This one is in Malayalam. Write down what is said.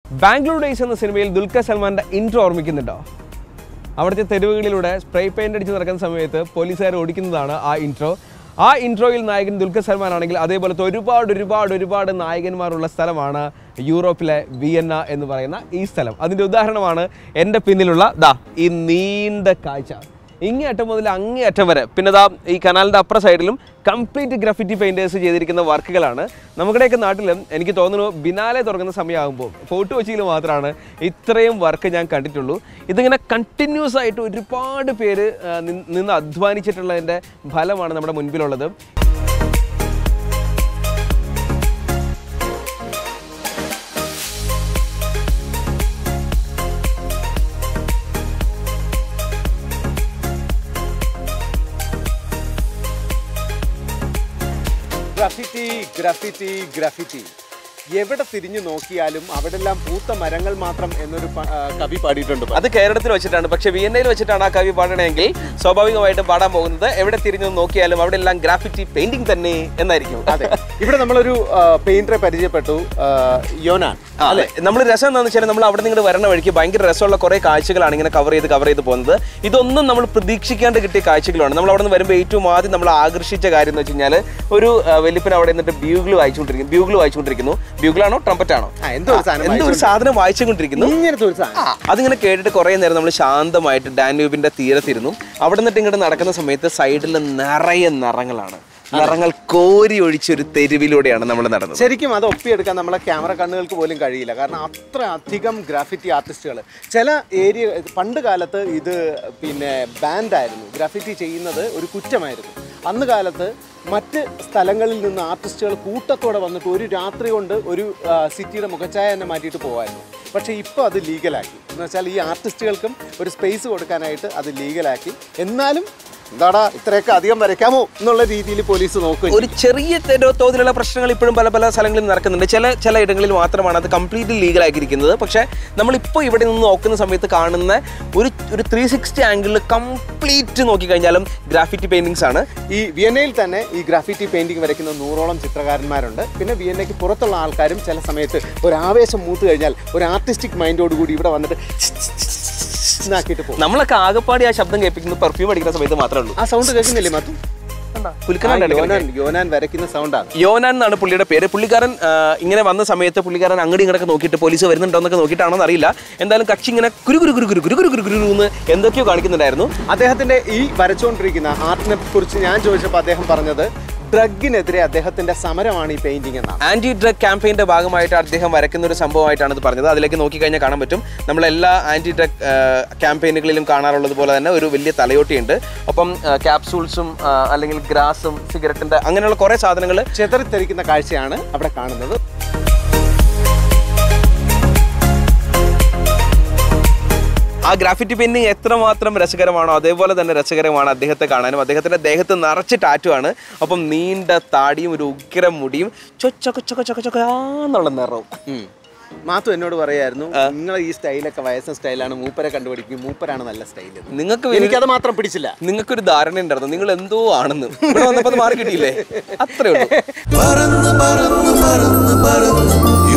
ബാംഗ്ലൂർ ഡേയ്സ് എന്ന സിനിമയിൽ ദുൽഖർ സൽമാന്റെ ഇൻട്രോ ഓർമ്മിക്കുന്നുണ്ടോ അവിടുത്തെ തെരുവുകളിലൂടെ സ്പ്രേ പെയിന്റ് അടിച്ച് നടക്കുന്ന സമയത്ത് പോലീസുകാർ ഓടിക്കുന്നതാണ് ആ ഇൻട്രോ ആ ഇൻട്രോയിൽ നായകൻ ദുൽഖർ സൽമാൻ ആണെങ്കിൽ അതേപോലത്തെ ഒരുപാട് ഒരുപാട് ഒരുപാട് നായകന്മാരുള്ള സ്ഥലമാണ് യൂറോപ്പിലെ വിയന്ന എന്ന് പറയുന്ന ഈ സ്ഥലം അതിൻ്റെ ഉദാഹരണമാണ് എൻ്റെ പിന്നിലുള്ള ദാ ഈ നീണ്ട കാഴ്ച ഇങ്ങേ അറ്റം മുതൽ അങ്ങേ അറ്റം വരെ പിന്നെ ദാ ഈ കനാലിൻ്റെ അപ്പുറ സൈഡിലും കംപ്ലീറ്റ് ഗ്രഫിറ്റി പെയിൻറ്റേഴ്സ് ചെയ്തിരിക്കുന്ന വർക്കുകളാണ് നമ്മുടെയൊക്കെ നാട്ടിലും എനിക്ക് തോന്നുന്നു ബിനാലെ തുടങ്ങുന്ന സമയമാകുമ്പോൾ ഫോർട്ട് കൊച്ചിയിൽ മാത്രമാണ് ഇത്രയും വർക്ക് ഞാൻ കണ്ടിട്ടുള്ളൂ ഇതിങ്ങനെ കണ്ടിന്യൂസ് ആയിട്ട് ഒരുപാട് പേര് ആ, നിന്ന് നിന്ന് അധ്വാനിച്ചിട്ടുള്ളതിൻ്റെ ഫലമാണ് നമ്മുടെ മുൻപിലുള്ളത് ഗ്രഫിറ്റി ഗ്രഫിറ്റി ഗ്രഫിറ്റി എവിടെ തിരിഞ്ഞു നോക്കിയാലും അവിടെല്ലാം പൂത്ത മരങ്ങൾ മാത്രം എന്നൊരു പ- ആ, കവി പാടിയിട്ടുണ്ട് അത് കേരളത്തിൽ വെച്ചിട്ടാണ് പക്ഷേ വിയന്നയിൽ വെച്ചിട്ടാണ് ആ കവി പാടണമെങ്കിൽ സ്വാഭാവികമായിട്ടും പാടാൻ പോകുന്നത് എവിടെ തിരിഞ്ഞു നോക്കിയാലും അവിടെ എല്ലാം ഗ്രാഫിറ്റി പെയിന്റിംഗ് തന്നെ എന്നായിരിക്കും അതെ ഇവിടെ നമ്മളൊരു പെയിന്ററെ പരിചയപ്പെട്ടു ആ, യോനാൻ അല്ലെ നമ്മൾ രസം എന്താണെന്ന് വെച്ചാൽ നമ്മൾ അവിടെ നിന്ന് വരണ വഴിക്ക് ഭയങ്കര രസമുള്ള കുറെ കാഴ്ചകളാണ് ഇങ്ങനെ കവർ ചെയ്ത് കവർ ചെയ്ത് പോകുന്നത് ഇതൊന്നും നമ്മൾ പ്രതീക്ഷിക്കാണ്ട് കിട്ടിയ കാഴ്ചകളാണ് നമ്മൾ അവിടെ നിന്ന് വരുമ്പോൾ ഏറ്റവും ആദ്യം നമ്മൾ ആകർഷിച്ച കാര്യം എന്ന് വെച്ച് കഴിഞ്ഞാൽ ഒരു ആ, വെല്ലിപ്പൻ അവിടെ നിന്നിട്ട് ബ്യൂഗിൾ വായിച്ചുകൊണ്ടിരിക്കുന്നു ബ്യൂഗിൾ വായിച്ചുകൊണ്ടിരിക്കുന്നു ബ്യൂഗിളാണോ ട്രംപറ്റ് ആണോ ആ, എന്തോ ഒരു സാധനം എന്തോ ഒരു സാധനം വായിച്ചുകൊണ്ടിരിക്കുന്നു ഇങ്ങനത്തെ ഒരു സാധനം അതിങ്ങനെ കേട്ടിട്ട് കുറേ നേരം നമ്മൾ ശാന്തമായിട്ട് ഡാന്യൂബിന്റെ തീരത്തിരുന്നു അവിടെ നിന്നിട്ട് ഇങ്ങോട്ട് നടക്കുന്ന സമയത്ത് സൈഡിൽ നിറയെ നിറങ്ങളാണ് നിറങ്ങൾ കോരി ഒഴിച്ച ഒരു തെരുവിലൂടെയാണ് നമ്മൾ നടന്നത് ശരിക്കും അത് ഒപ്പിയെടുക്കാൻ നമ്മളെ ക്യാമറ കണ്ണുകൾക്ക് പോലും കഴിയില്ല കാരണം അത്ര അധികം ഗ്രാഫിറ്റി ആർട്ടിസ്റ്റുകൾ ചില ഏരിയ പണ്ട് കാലത്ത് ഇത് പിന്നെ ബാൻഡായിരുന്നു ഗ്രാഫിറ്റി ചെയ്യുന്നത് ഒരു കുറ്റമായിരുന്നു അന്ന് കാലത്ത് മറ്റ് സ്ഥലങ്ങളിൽ നിന്ന് ആർട്ടിസ്റ്റുകൾ കൂട്ടത്തോടെ വന്നിട്ട് ഒരു രാത്രി കൊണ്ട് ഒരു ആ, സിറ്റിയുടെ മുഖച്ഛായ തന്നെ മാറ്റിയിട്ട് പോകുമായിരുന്നു പക്ഷേ ഇപ്പോൾ അത് ലീഗലാക്കി എന്ന് വെച്ചാൽ ഈ ആർട്ടിസ്റ്റുകൾക്കും ഒരു സ്പേസ് കൊടുക്കാനായിട്ട് അത് ലീഗലാക്കി എന്നാലും എന്താടാ ഇത്രയൊക്കെ അധികം വരയ്ക്കാമോ എന്നുള്ള രീതിയിൽ പോലീസ് നോക്കുകയും ഒരു ചെറിയ തരോ- തോതിലുള്ള പ്രശ്നങ്ങൾ ഇപ്പോഴും പല പല സ്ഥലങ്ങളിൽ നടക്കുന്നുണ്ട് ചില ചില ഇടങ്ങളിൽ മാത്രമാണ് അത് കംപ്ലീറ്റ്ലി ലീഗലാക്കിയിരിക്കുന്നത് പക്ഷേ നമ്മളിപ്പോൾ ഇവിടെ നിന്ന് നോക്കുന്ന സമയത്ത് കാണുന്ന ഒരു ഒരു ത്രീ സിക്സ്റ്റി ആംഗിളിൽ കംപ്ലീറ്റ് നോക്കിക്കഴിഞ്ഞാലും ഗ്രാഫിറ്റി പെയിന്റിങ്സ് ആണ് ഈ വിയന്നയിൽ തന്നെ ഈ ഗ്രാഫിറ്റി പെയിന്റിംഗ് വരയ്ക്കുന്ന നൂറോളം ചിത്രകാരന്മാരുണ്ട് പിന്നെ വിയന്നയ്ക്ക് പുറത്തുള്ള ആൾക്കാരും ചില സമയത്ത് ഒരു ആവേശം മൂത്ത് കഴിഞ്ഞാൽ ഒരു ആർട്ടിസ്റ്റിക് മൈൻഡോട് കൂടി ഇവിടെ വന്നിട്ട് എന്നാക്കിയിട്ട് പോകും നമ്മളൊക്കെ ആകപ്പാടി ആ ശബ്ദം കേൾപ്പിക്കുന്നത് പെർഫ്യൂം അടിക്കുന്ന സമയത്ത് മാത്രമേ ഉള്ളൂ ആ സൗണ്ട് കേൾക്കുന്നില്ലേ മറ്റു കുലുക്കനാണ് ഇടയ്ക്കിടയ്ക്ക്. യോനാൻ യോനാൻ വരയ്ക്കുന്ന സൗണ്ടാണ് യോനാൻ എന്നാണ് പുള്ളിയുടെ പേര് പുള്ളിക്കാരൻ ആ, ഇങ്ങനെ വന്ന സമയത്ത് പുള്ളിക്കാരൻ അങ്ങോട്ട് ഇങ്ങോട്ടൊക്കെ നോക്കിയിട്ട് പോലീസ് വരുന്നുണ്ടോ എന്നൊക്കെ നോക്കിയിട്ടാണോ എന്നറിയില്ല എന്തായാലും കക്ഷി ഇങ്ങനെ കുരു കുരു കുരു കുരു കുരു കുരു കുരു കുരു എന്ന് എന്തൊക്കെയോ കാണിക്കുന്നുണ്ടായിരുന്നു അദ്ദേഹത്തിന്റെ ഈ വരച്ചുകൊണ്ടിരിക്കുന്ന ആർട്ടിനെ കുറിച്ച് ഞാൻ ചോദിച്ചപ്പോൾ അദ്ദേഹം പറഞ്ഞത് ഡ്രഗിനെതിരെ അദ്ദേഹത്തിന്റെ സമരമാണ് ഈ പെയിന്റിംഗ് എന്നാണ് ആന്റി ഡ്രഗ് ക്യാമ്പയിന്റെ ഭാഗമായിട്ട് അദ്ദേഹം വരയ്ക്കുന്ന ഒരു സംഭവമായിട്ടാണ് ഇത് പറഞ്ഞത് അതിലേക്ക് നോക്കിക്കഴിഞ്ഞാൽ കാണാൻ പറ്റും നമ്മളെല്ലാ ആന്റി ഡ്രഗ് ക്യാമ്പയിനുകളിലും കാണാറുള്ളത് പോലെ തന്നെ ഒരു വലിയ തലയോട്ടിയുണ്ട് ഒപ്പം ക്യാപ്സൂൾസും അല്ലെങ്കിൽ ഗ്രാസും സിഗരറ്റിന്റെ അങ്ങനെയുള്ള കുറേ സാധനങ്ങൾ ചെതറിത്തെറിക്കുന്ന കാഴ്ചയാണ് അവിടെ കാണുന്നത് ആ ഗ്രാഫിറ്റി പെയിന്റിങ് എത്രമാത്രം രസകരമാണോ അതേപോലെ തന്നെ രസകരമാണ് അദ്ദേഹത്തെ കാണാനും അദ്ദേഹത്തിന്റെ ദേഹത്ത് നിറച്ച് ടാറ്റു ആണ് ഒപ്പം നീണ്ട താടിയും ഒരു ഉഗ്രം മുടിയും ചൊച്ചൊക്കെ ചൊക്ക ചൊക്ക ചൊക്കയാന്നുള്ള നിറവും ഉം. മാത്തു എന്നോട് പറയായിരുന്നു നിങ്ങൾ ഈ സ്റ്റൈലൊക്കെ വയസ്സൻ സ്റ്റൈലാണ് മൂപ്പരെ കണ്ടുപിടിക്കും മൂപ്പരാണ് നല്ല സ്റ്റൈൽ നിങ്ങൾക്ക് എനിക്കത് മാത്രം പിടിച്ചില്ല നിങ്ങൾക്കൊരു ധാരണ ഉണ്ടായിരുന്നു നിങ്ങൾ എന്തോ ആണെന്ന് ഇവിടെ വന്നപ്പോൾ അത് മാറി കിട്ടിയില്ലേ അത്രേ ഉള്ളൂ പറന്ന് പറന്ന് പറന്ന് പറന്ന്